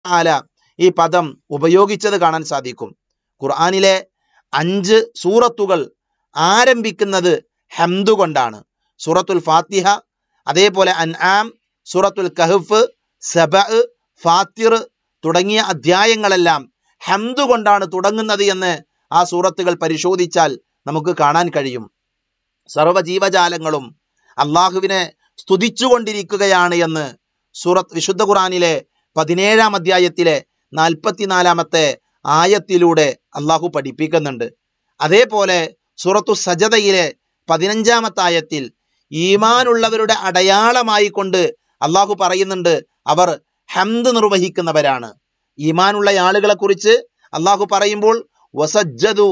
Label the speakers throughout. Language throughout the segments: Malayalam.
Speaker 1: ആല ഈ പദം ഉപയോഗിച്ചത് കാണാൻ സാധിക്കും ഖുർആനിലെ അഞ്ച് സൂറത്തുകൾ ആരംഭിക്കുന്നത് ഹംദു കൊണ്ടാണ് സൂറത്തുൽ ഫാത്തിഹ അതേപോലെ അൻആം സൂറത്തുൽ കഹഫ് സബ ഫാത്തിർ തുടങ്ങിയ അധ്യായങ്ങളെല്ലാം ഹംദു കൊണ്ടാണ് തുടങ്ങുന്നത് എന്ന് ആ സൂറത്തുകൾ പരിശോധിച്ചാൽ നമുക്ക് കാണാൻ കഴിയും സർവ്വ ജീവജാലങ്ങളും അള്ളാഹുവിനെ സ്തുതിച്ചുകൊണ്ടിരിക്കുകയാണ് എന്ന് സൂറത്ത് വിശുദ്ധ ഖുറാനിലെ പതിനേഴാം അധ്യായത്തിലെ നാൽപ്പത്തിനാലാമത്തെ ആയത്തിലൂടെ അള്ളാഹു പഠിപ്പിക്കുന്നുണ്ട് അതേപോലെ സൂറത്തു സജതയിലെ പതിനഞ്ചാമത്തെ ആയത്തിൽ ഈമാനുള്ളവരുടെ അടയാളമായി കൊണ്ട് അള്ളാഹു പറയുന്നുണ്ട് അവർ ഹംദ് നിർവഹിക്കുന്നവരാണ് ഈമാനുള്ള ആളുകളെ കുറിച്ച് അള്ളാഹു പറയുമ്പോൾ വസജ്ജദു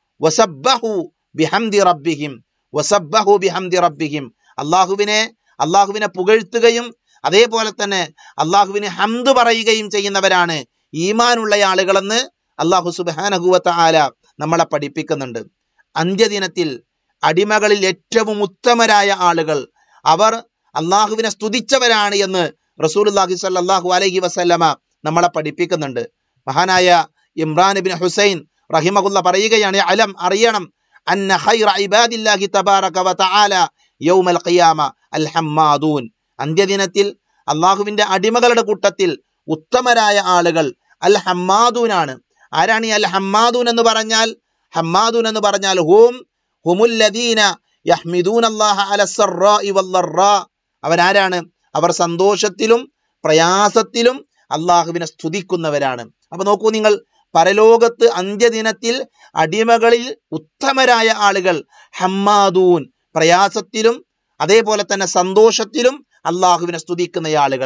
Speaker 1: വസബ്ബഹു ബിഹംദി റബ്ബിഹിം വസബ്ബഹു ബിഹംദി റബ്ബിഹിം അള്ളാഹുവിനെ അള്ളാഹുവിനെ പുകഴ്ത്തുകയും അതേപോലെ തന്നെ അള്ളാഹുവിന് ഹംദ് പറയുകയും ചെയ്യുന്നവരാണ് ഈമാനുള്ള ആളുകളെന്ന് അള്ളാഹു സുബാനഹുവത്ത ആല നമ്മളെ പഠിപ്പിക്കുന്നുണ്ട് അന്ത്യദിനത്തിൽ അടിമകളിൽ ഏറ്റവും ഉത്തമരായ ആളുകൾ അവർ അള്ളാഹുവിനെ സ്തുതിച്ചവരാണ് എന്ന് റസൂലുല്ലാഹി സല്ലാഹു അലഹി വസല്ലമ നമ്മളെ പഠിപ്പിക്കുന്നുണ്ട് മഹാനായ ഇമ്രാൻ ബിൻ ഹുസൈൻ റഹിമഹുല്ല പറയുകയാണ് അലം അറിയണം അന്ന ഖൈറ ഇബാദില്ലാഹി തബാറക വ തആല യൗമൽ ഖിയാമ അൽ ഹമ്മാദൂൻ അന്ത്യദിനത്തിൽ അള്ളാഹുവിന്റെ അടിമകളുടെ കൂട്ടത്തിൽ ഉത്തമരായ ആളുകൾ അൽ ഹമ്മാദൂനാണ് ആരാണ് ഈ അൽ ഹമ്മാദൂൻ എന്ന് പറഞ്ഞാൽ ഹമ്മാദൂൻ എന്ന് പറഞ്ഞാൽ ഹും ഹുമുല്ലദീന യഹ്മിദൂൻ അല്ലാഹ അല സർറാഇ വല്ലറാ അവരാരാണ് അവർ സന്തോഷത്തിലും പ്രയാസത്തിലും അള്ളാഹുവിനെ സ്തുതിക്കുന്നവരാണ് അപ്പൊ നോക്കൂ നിങ്ങൾ പരലോകത്ത് അന്ത്യദിനത്തിൽ അടിമകളിൽ ഉത്തമരായ ആളുകൾ ഹമ്മാദൂൻ പ്രയാസത്തിലും അതേപോലെ തന്നെ സന്തോഷത്തിലും അള്ളാഹുവിനെ സ്തുതിക്കുന്ന ആളുകൾ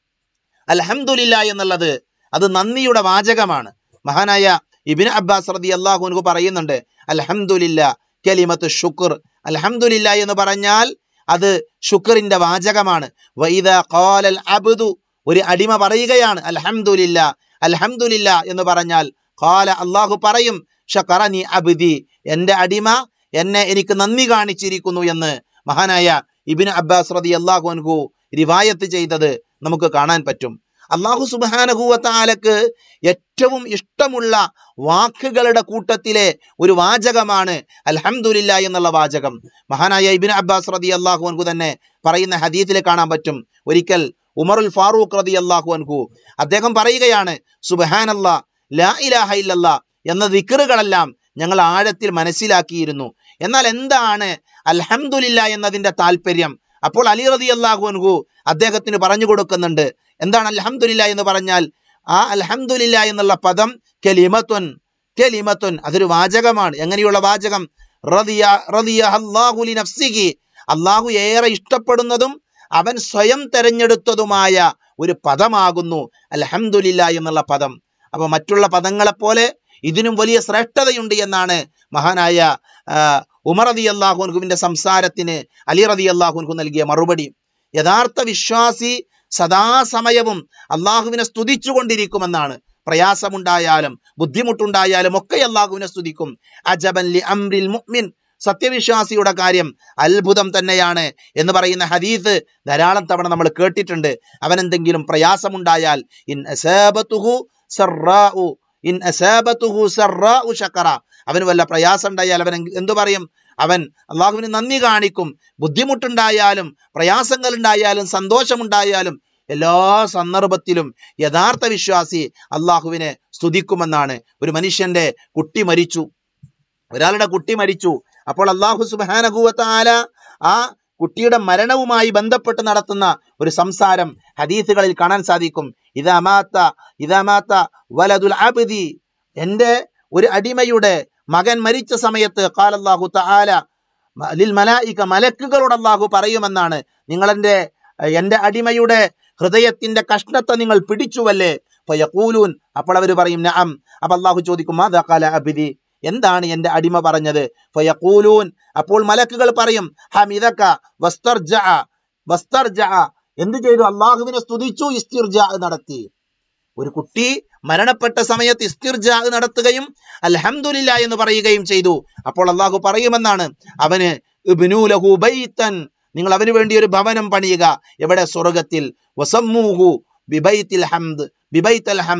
Speaker 1: അൽഹംദുലില്ല എന്നുള്ളത് അത് നന്ദിയുടെ വാചകമാണ് മഹാനായ ഇബിൻ അബ്ബാസ് റതി അള്ളാഹുനു പറയുന്നുണ്ട് അൽഹംദുലില്ല കലിമത്ത് ഷുക്ർ അൽഹംദുലില്ല എന്ന് പറഞ്ഞാൽ അത് ഷുക്റിന്റെ വാചകമാണ് വൈദ ഖാലൽ അബ്ദു ഒരു അടിമ പറയുകയാണ് അൽഹംദുലില്ല അൽഹംദുലില്ല എന്ന് പറഞ്ഞാൽ ഖാല അള്ളാഹു പറയും ഷക്കറനി അബ്ദി എന്റെ അടിമ എന്നെ എനിക്ക് നന്ദി കാണിച്ചിരിക്കുന്നു എന്ന് മഹാനായ ഇബിൻ അബ്ബാസ് റതി അള്ളാഹു അൻഹു റിവായത്ത് ചെയ്തത് നമുക്ക് കാണാൻ പറ്റും അള്ളാഹു സുബാനഹുവത്താലക്ക് ഏറ്റവും ഇഷ്ടമുള്ള വാക്കുകളുടെ കൂട്ടത്തിലെ ഒരു വാചകമാണ് അൽഹംദുലില്ല എന്നുള്ള വാചകം മഹാനായ ഇബിൻ അബ്ബാസ് റതി അള്ളാഹു അൻഹു തന്നെ പറയുന്ന ഹദീത്തിൽ കാണാൻ പറ്റും ഒരിക്കൽ ഉമറുൽ ഫാറൂഖ് റതി അള്ളാഹു അൻഹു അദ്ദേഹം പറയുകയാണ് സുബഹാനല്ലാ ലാ ഇലാഹ ഇല്ലല്ലാ എന്ന ദിക്കറുകളെല്ലാം ഞങ്ങൾ ആഴത്തിൽ മനസ്സിലാക്കിയിരുന്നു എന്നാൽ എന്താണ് അൽഹംദുലില്ല എന്നതിന്റെ താല്പര്യം അപ്പോൾ അലി റതി അള്ളാഹു അൻഹു അദ്ദേഹത്തിന് പറഞ്ഞു കൊടുക്കുന്നുണ്ട് എന്താണ് അൽഹംദുലില്ല എന്ന് പറഞ്ഞാൽ ആ അൽഹംദുലില്ല എന്നുള്ള പദം കെലിമത്തുൻ കെലിമത്തുൻ അതൊരു വാചകമാണ് എങ്ങനെയുള്ള വാചകം റദിയ റദിയ അല്ലാഹു ലി നഫ്സിഹി അള്ളാഹു ഏറെ ഇഷ്ടപ്പെടുന്നതും അവൻ സ്വയം തെരഞ്ഞെടുത്തതുമായ ഒരു പദമാകുന്നു അൽഹംദുലില്ല എന്നുള്ള പദം അപ്പൊ മറ്റുള്ള പദങ്ങളെ പോലെ ഇതിനും വലിയ ശ്രേഷ്ഠതയുണ്ട് എന്നാണ് മഹാനായ ഉമർ റതി അള്ളാഹുൻഹുവിന്റെ സംസാരത്തിന് അലി റതി അള്ളാഹുൻഹു നൽകിയ മറുപടി യഥാർത്ഥ വിശ്വാസി സദാസമയവും അള്ളാഹുവിനെ സ്തുതിച്ചുകൊണ്ടിരിക്കുമെന്നാണ് പ്രയാസമുണ്ടായാലും ബുദ്ധിമുട്ടുണ്ടായാലും ഒക്കെ അള്ളാഹുവിനെ സ്തുതിക്കും അജബൻ ലി അംരിൽ മുഅ്മിൻ സത്യവിശ്വാസിയുടെ കാര്യം അത്ഭുതം തന്നെയാണ് എന്ന് പറയുന്ന ഹദീസ് ധാരാളം തവണ നമ്മൾ കേട്ടിട്ടുണ്ട് അവൻ എന്തെങ്കിലും പ്രയാസമുണ്ടായാൽ ഇൻ അസാബത്തുഹു സറാഉ ഇൻ അസാബത്തുഹു സറാഉ ശക്കറ അവന് വല്ല പ്രയാസം ഉണ്ടായാൽ അവൻ എന്തു പറയും അവൻ അള്ളാഹുവിന് നന്ദി കാണിക്കും ബുദ്ധിമുട്ടുണ്ടായാലും പ്രയാസങ്ങൾ ഉണ്ടായാലും സന്തോഷമുണ്ടായാലും എല്ലാ സന്ദർഭത്തിലും യഥാർത്ഥ വിശ്വാസി അള്ളാഹുവിനെ സ്തുതിക്കുമെന്നാണ് ഒരു മനുഷ്യന്റെ കുട്ടി മരിച്ചു ഒരാളുടെ കുട്ടി മരിച്ചു അപ്പോൾ അള്ളാഹു സുബാനഹുവത്താല ആ കുട്ടിയുടെ മരണവുമായി ബന്ധപ്പെട്ട് നടത്തുന്ന ഒരു സംസാരം ഹദീസുകളിൽ കാണാൻ സാധിക്കും ഇതമാത്ത ഇതമാത്ത വലതുൽ അബ്ദി എൻ്റെ ഒരു അടിമയുടെ മകൻ മരിച്ച സമയത്ത് കാലല്ലാഹു തആല ലിൽ മലായിക മലക്കുകളോട് അള്ളാഹു പറയുമെന്നാണ് നിങ്ങൾ എൻ്റെ എൻ്റെ അടിമയുടെ ഹൃദയത്തിന്റെ കഷ്ണത്തെ നിങ്ങൾ പിടിച്ചുവല്ലേ ഫയഖൂലൂൻ അപ്പോൾ അവർ പറയും നഅം അപ്പോൾ അള്ളാഹു ചോദിക്കും മാതാ ഖാല അബ്ദി എന്താണ് എൻ്റെ അടിമ പറഞ്ഞത് ഫയഖൂലൂൻ അപ്പോൾ മലക്കുകൾ പറയും ഹമിദക വസ്തർജ വസ്തർജ എന്ത് ചെയ്തു അള്ളാഹുവിനെ സ്തുതിച്ചു ഇസ്തിർജ നടത്തി ഒരു കുട്ടി മരണപ്പെട്ട സമയത്ത് ഇസ്തിർജ നടത്തുകയും അൽഹംദുലില്ല എന്ന് പറയുകയും ചെയ്തു അപ്പോൾ അള്ളാഹു പറയുമെന്നാണ് അവന് ഇബ്നു ലഹു ബൈത്തൻ നിങ്ങൾ അവന് വേണ്ടി ഒരു ഭവനം പണിയുക എവിടെ സ്വർഗത്തിൽ വസമ്മൂഹു ബിബൈത്തിൽ ഹംദ് ബിബൈത്തൽ ഹംദ്